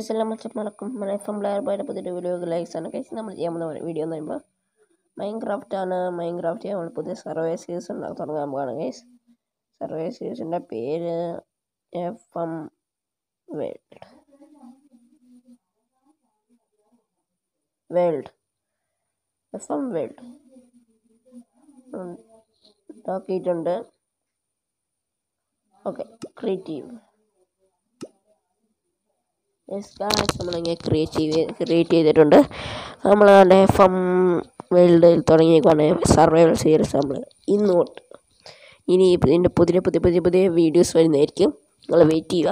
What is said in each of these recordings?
Guys എല്ലാം മച്ചപ്പടക്കും നമ്മുടെ F M player ബോയുടെ പുതിയൊരു വീഡിയോ ലൈക്സ് ആണ് ഗൈസ് നമ്മൾ ചെയ്യാൻ പോകുന്ന വീഡിയോ എന്ന് പറയുമ്പോൾ മൈൻ ക്രാഫ്റ്റ് ആണ് മൈൻ ക്രാഫ്റ്റ് നമ്മൾ പുതിയ സർവേ സീരീസ് ഉണ്ടാക്കി തുടങ്ങാൻ പോവാണ് ഗൈസ് സർവേ സീരീസിൻ്റെ പേര് F M world world F M world ഉണ്ടാക്കിയിട്ടുണ്ട് ഓക്കെ ക്രിയേറ്റീവ് യെസ് ഗായ്സ് നമ്മളിങ്ങനെ ക്രിയേറ്റീവ് ക്രിയേറ്റ് ചെയ്തിട്ടുണ്ട് നമ്മൾ അതിൻ്റെ എഫ് എം വേൾഡിൽ തുടങ്ങിയേക്കാണ് സർവൈവൽ സീരീസ് നമ്മൾ ഇന്ന് തൊട്ട് ഇനി ഇതിൻ്റെ പുതിയ പുതിയ പുതിയ പുതിയ വീഡിയോസ് വരുന്നതായിരിക്കും നിങ്ങൾ വെയിറ്റ് ചെയ്യുക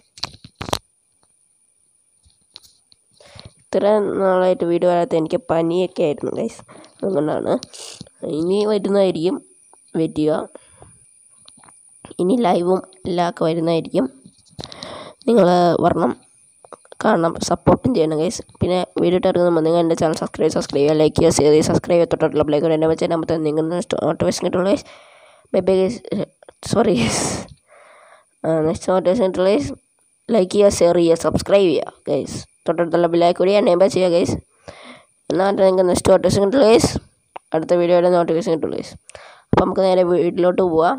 ഇത്ര നാളായിട്ട് വീഡിയോ വരാത്ത എനിക്ക് പനിയൊക്കെ ആയിരുന്നു ഗൈസ് അതുകൊണ്ടാണ് ഇനി വരുന്നതായിരിക്കും വെയിറ്റ് ചെയ്യുക ഇനി ലൈവും എല്ലാം ഒക്കെ വരുന്നതായിരിക്കും നിങ്ങൾ വരണം കാണണം സപ്പോർട്ടും ചെയ്യണം ഗൈസ് പിന്നെ വീഡിയോ ഇട്ട് ഇറങ്ങുമ്പോൾ നിങ്ങൾ എൻ്റെ ചാനൽ സബ്സ്ക്രൈബ് സബ്സ്ക്രൈബ് ചെയ്യുക ലൈക്ക് ചെയ്യുക ഷെയർ ചെയ്യുക സബ്സ്ക്രൈബ് ചെയ്യുക തൊട്ടുള്ള ബ്ലേക്ക് എന്നെ വെച്ചാൽ നമ്മൾ നിങ്ങൾ നോട്ടിഫിക്കേഷൻ കിട്ടുള്ളൂ guys bye bye guys sorry guys next notification കിട്ടുള്ളൂ ഗൈസ് ലൈക്ക് ചെയ്യുക ഷെയർ ചെയ്യുക സബ്സ്ക്രൈബ് ചെയ്യുക ഗൈസ് തൊട്ടടുത്തുള്ള ബിലേക്ക് കൂടി എന്നെ ചെയ്യുക ഗൈസ് എന്നാൽ നിങ്ങൾക്ക് നെക്സ്റ്റ് നോട്ടിഫിക്കേഷൻ കിട്ടുള്ളൂ ഗൈസ് അടുത്ത വീഡിയോയുടെ നോട്ടിഫിക്കേഷൻ കിട്ടുള്ളൂ ഗൈസ് അപ്പോൾ നമുക്ക് നേരെ വീട്ടിലോട്ട് പോവാം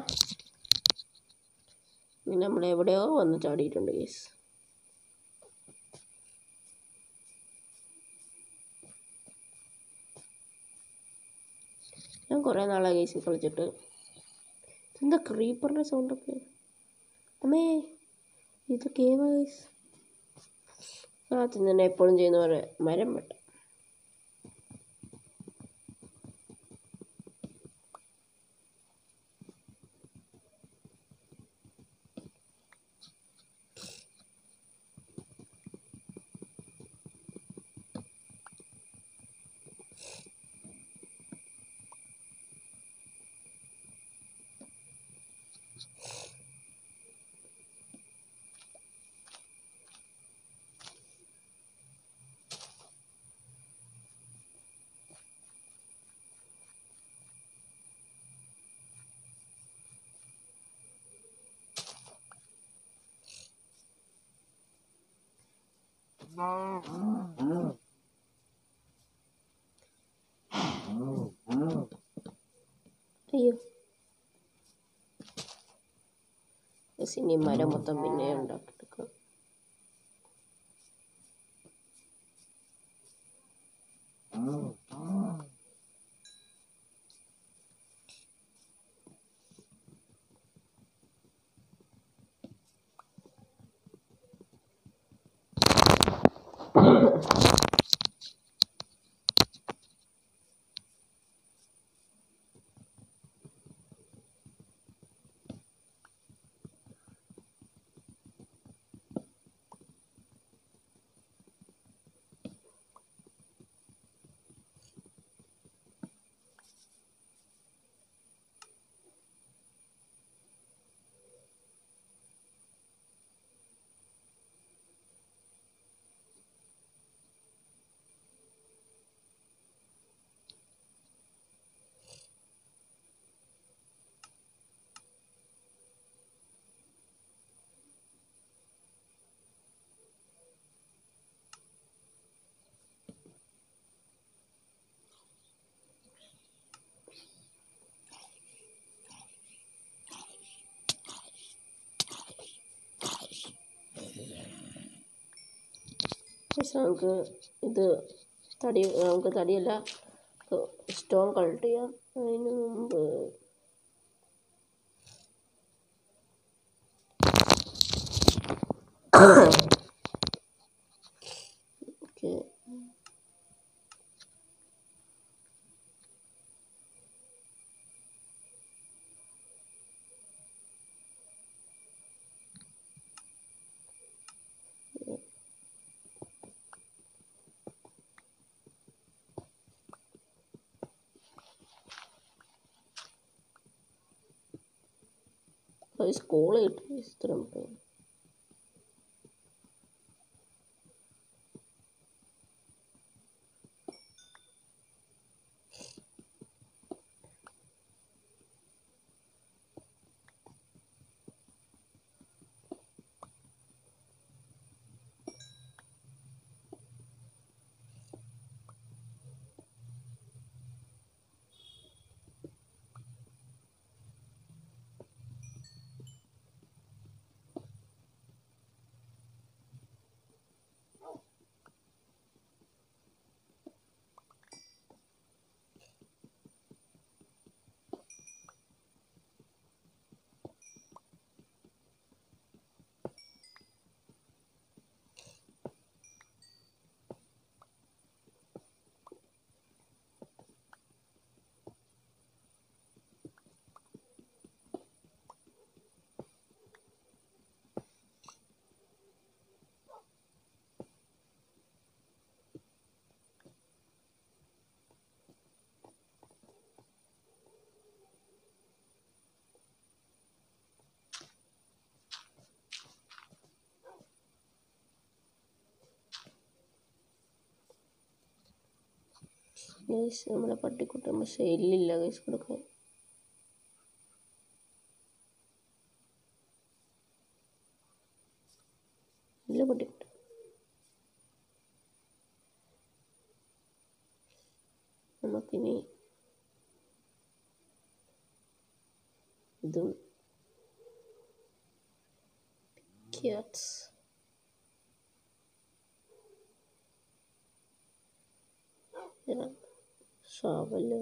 ഇനി നമ്മൾ എവിടെയോ വന്ന് ചാടിയിട്ടുണ്ട് ഗൈസ് ഞാൻ കുറേ നാളായി ഗൈസ് കളിച്ചിട്ട് എന്താ ക്രീപ്പറിൻ്റെ സൗണ്ടൊക്കെ അമ്മേ ഇത് കേവ് ഗൈസ് ആദ്യം തന്നെ എപ്പോഴും ചെയ്യുന്ന പോലെ മരം വെട്ട അയ്യോ ഗൈസ് ഇനി മരം മൊത്തം പിന്നെ ഉണ്ടാക്കിയെടുക്കാം പക്ഷെ നമുക്ക് ഇത് തടി നമുക്ക് തടിയല്ല സ്റ്റോൺ കളക്ട് ചെയ്യാം അതിന് മുമ്പ് ഓക്കെ സ്കൂള് കിട്ടും ഇത്രയും ഗൈസ് നമ്മളെ പട്ടിക്കുട്ടൻ പക്ഷേ എല്ലില്ല ഗൈസ് കൊടുക്കാൻ ഇല്ല പട്ടിക്കുട്ടൻ നമുക്കിനി ഇതും ക്യാറ്റ്സ് ഷാവല്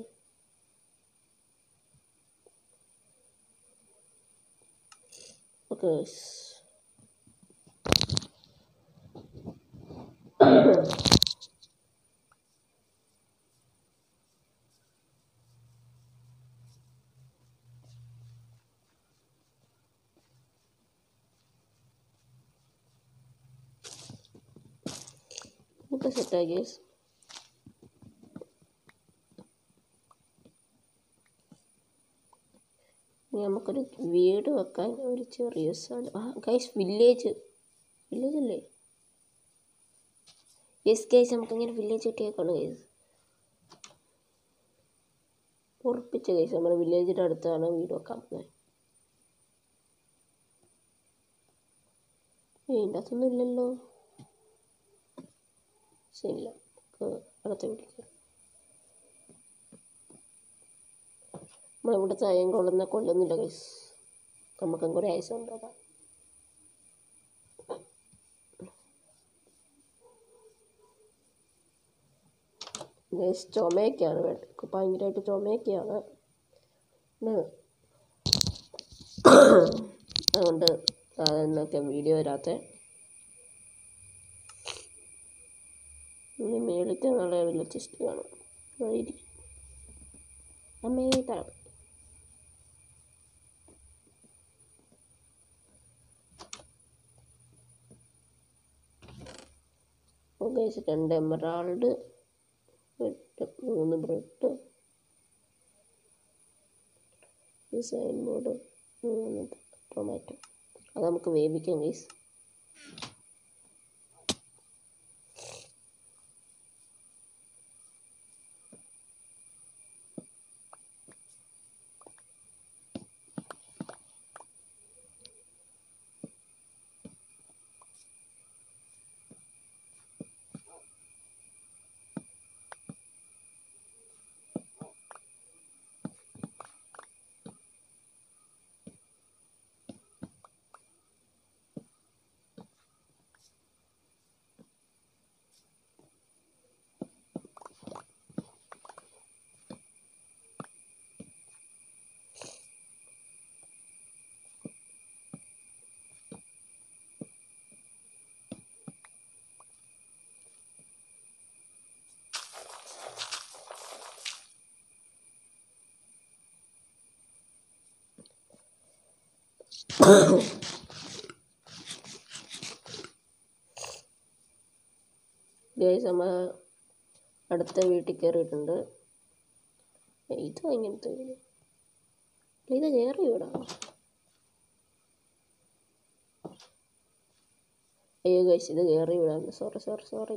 ഓക്കെ ഇപ്പം സെറ്റായി ഗേസ് ഇനി നമുക്കൊരു വീട് വെക്കാൻ ഒരു ചെറിയ സ്ഥലം ആ ഗൈസ് വില്ലേജ് വില്ലേജ് അല്ലേ യെസ് ഗൈസ് നമുക്കിങ്ങനെ വില്ലേജ് കിട്ടിയേക്കാണ് ഗൈസ് ഉറപ്പിച്ച ഗൈസ് നമ്മുടെ വില്ലേജിൻ്റെ അടുത്താണ് വീട് വെക്കാൻ പോകുന്നത് ഇതിൻ്റെ അകത്തൊന്നും ഇല്ലല്ലോ ശരിയില്ല നമുക്ക് അടുത്ത വീട്ടിലേക്ക് നമ്മൾ ഇവിടുത്തെ അയം കൊള്ളുന്ന കൊല്ലുന്നില്ല ഗൈസ് നമുക്കും കൂടെ ആയുസുണ്ട് അതാ ഗൈസ് ചുമയൊക്കെയാണ് വേണ്ടത് ഭയങ്കരമായിട്ട് ചുമയൊക്കെയാണ് പിന്നെ അതുകൊണ്ട് അതൊക്കെ വീഡിയോ വരാത്ത ഇനി മേളിത്തെ നാളെ വലിയ ചെസ്റ്റ് കാണും ആയിരിക്കും അമ്മേ തരാം ഓക്കെ രണ്ട് എമറാൾഡ് എട്ട് മൂന്ന് ബ്രെഡ് ഡിസൈൻ ബോർഡ് മൂന്ന് ടൊമാറ്റോ അത് നമുക്ക് വേവിക്കാം ഗൈസ് ഗൈസ് നമ്മൾ അടുത്ത വീട്ടിൽ കയറിയിട്ടുണ്ട് ഇത് ഇങ്ങനത്തെ വീട് ഇത് കയറി വീടാ അയ്യോ ഗൈസ് ഇത് കയറി വീടാണ് സോറി സോറി സോറി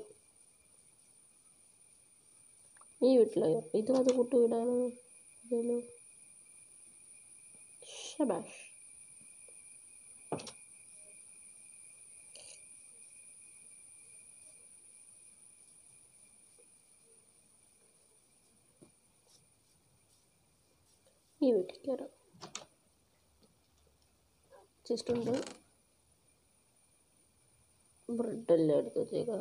ഈ വീട്ടിലെ ഇത് അത് കൂട്ടു വീടാണ് ഇതല്ലോ ശബാഷ് ഈ വീട്ടിൽ കയറാം ജസ്റ്റ് ഉണ്ട് ബ്രെഡെല്ലാം എടുത്ത് വെച്ചേക്കാം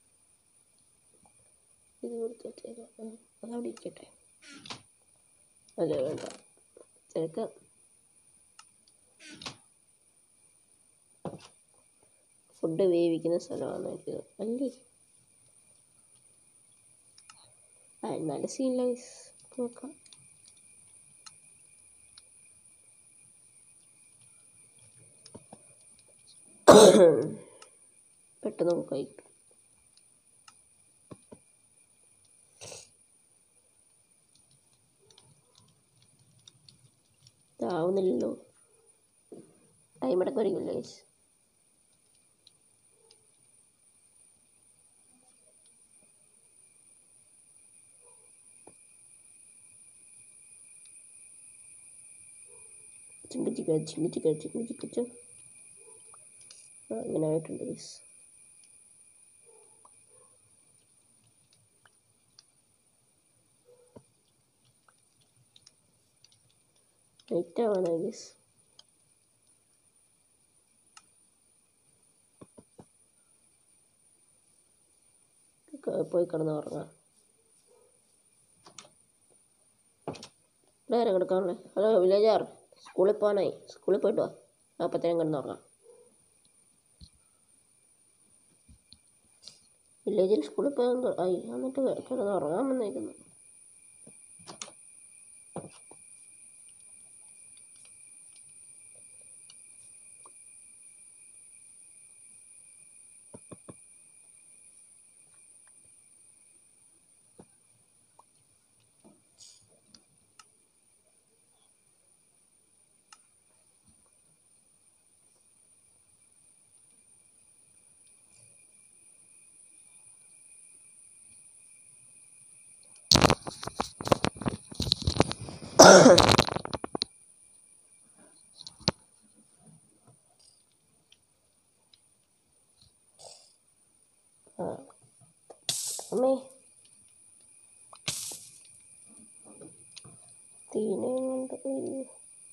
ഇത് കൊടുത്ത് വെച്ചേക്കാം ആ, അതവിടെ ഇരിക്കട്ടെ അല്ലേ വേണ്ട ചേക്കാം ഫുഡ് വേവിക്കുന്ന സ്ഥലമാണ് ഇത് അല്ലേ ആ നല്ല സീനില്ല നോക്കാം പെട്ടെന്ന് നമുക്ക് കഴിക്കും ഇതാവുന്നില്ലല്ലോ ടൈം എടുക്കുമായിരിക്കുമല്ലോ ഗൈസ് ചിങ്ക ചിക്ക ചിങ്ക ചിക്ക ചിങ്ക ചിക്ക ചോ ആ ഇങ്ങനെ ആയിട്ടുണ്ട് ഗൈസ് ലൈറ്റ് ആവാണ് ഗൈസ് പോയി കിടന്ന് ഉറങ്ങാം നേരെ കിടക്കാണല്ലേ ഹലോ വില്ലേജാർ സ്കൂളിൽ പോകാനായി സ്കൂളിൽ പോയിട്ട് വാ അപ്പത്തേനും കിടന്ന് ഉറങ്ങാം വില്ലേജിൽ സ്കൂളിൽ പോകാൻ തൊ- ആയി എന്നിട്ട് കിടന്ന് ഉറങ്ങാൻ വന്നേക്കുന്നു ആ അമ്മേ തീനയും കൊണ്ട് അയ്യോ.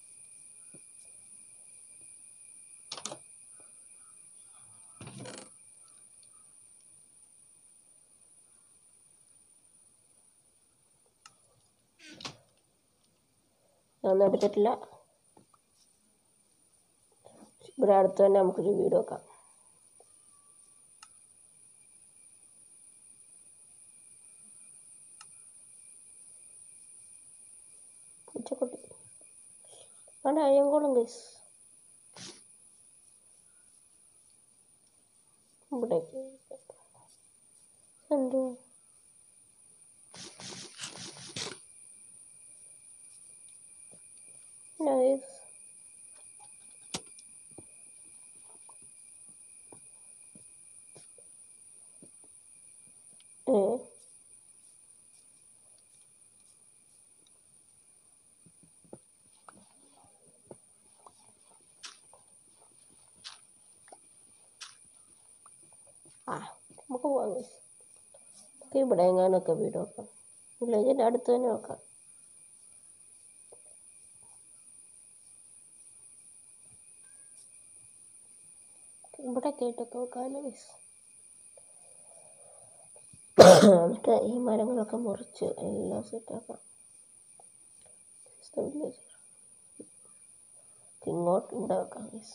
ഞാനൊന്നും എടുത്തിട്ടില്ല ഇവിടെ അടുത്ത് തന്നെ നമുക്കൊരു വീട് വെക്കാം പൂച്ചക്കുട്ടി അവിടെ അയ്യങ്കോളും ഗൈസ് ഇവിടേക്ക് എന്തോ നൈസ് ഏ ആ നമുക്ക് പോവാം ഗൈസ് നമുക്ക് ഇവിടെ എങ്ങാനൊക്കെ വീട് വെക്കാം വില്ലേജിൻ്റെ അടുത്ത് തന്നെ വെക്കാം ഇവിടെ കേട്ടൊക്കെ വെക്കാമല്ലോ ഗൈസ് എന്നിട്ട് ഈ മരങ്ങളൊക്കെ മുറിച്ച് എല്ലാം സെറ്റാക്കാം വില്ലേജ് ഇങ്ങോട്ട് ഇവിടെ വെക്കാം ഗൈസ്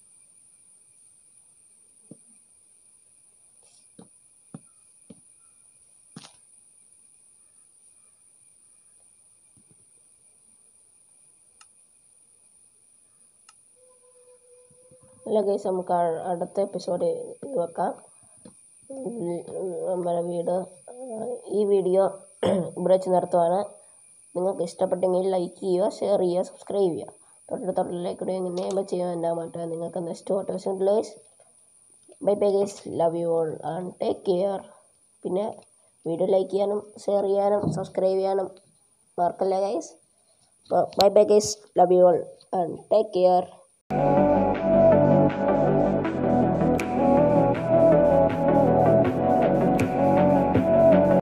അല്ല ഗൈസ് നമുക്ക് അ- അടുത്ത എപ്പിസോഡ് വെക്കാം ഉം, നമ്മുടെ വീട് ഈ വീഡിയോ ഇവിടെ വെച്ച് നിർത്തുവാണ് നിങ്ങൾക്ക് ഇഷ്ടപ്പെട്ടെങ്കിൽ ലൈക്ക് ചെയ്യുക ഷെയർ ചെയ്യുക സബ്സ്ക്രൈബ് ചെയ്യുക തൊട്ടടുത്തുള്ള ലൈക്ക് കൂടെ എങ്ങനെ ചെയ്യാൻ ഉണ്ടാകട്ടെ നിങ്ങൾക്ക് next motivation place bye bye guys love you all and take care പിന്നെ വീഡിയോ ലൈക്ക് ചെയ്യാനും ഷെയർ ചെയ്യാനും സബ്സ്ക്രൈബ് ചെയ്യാനും മറക്കല്ല guys bye bye guys love you all and take care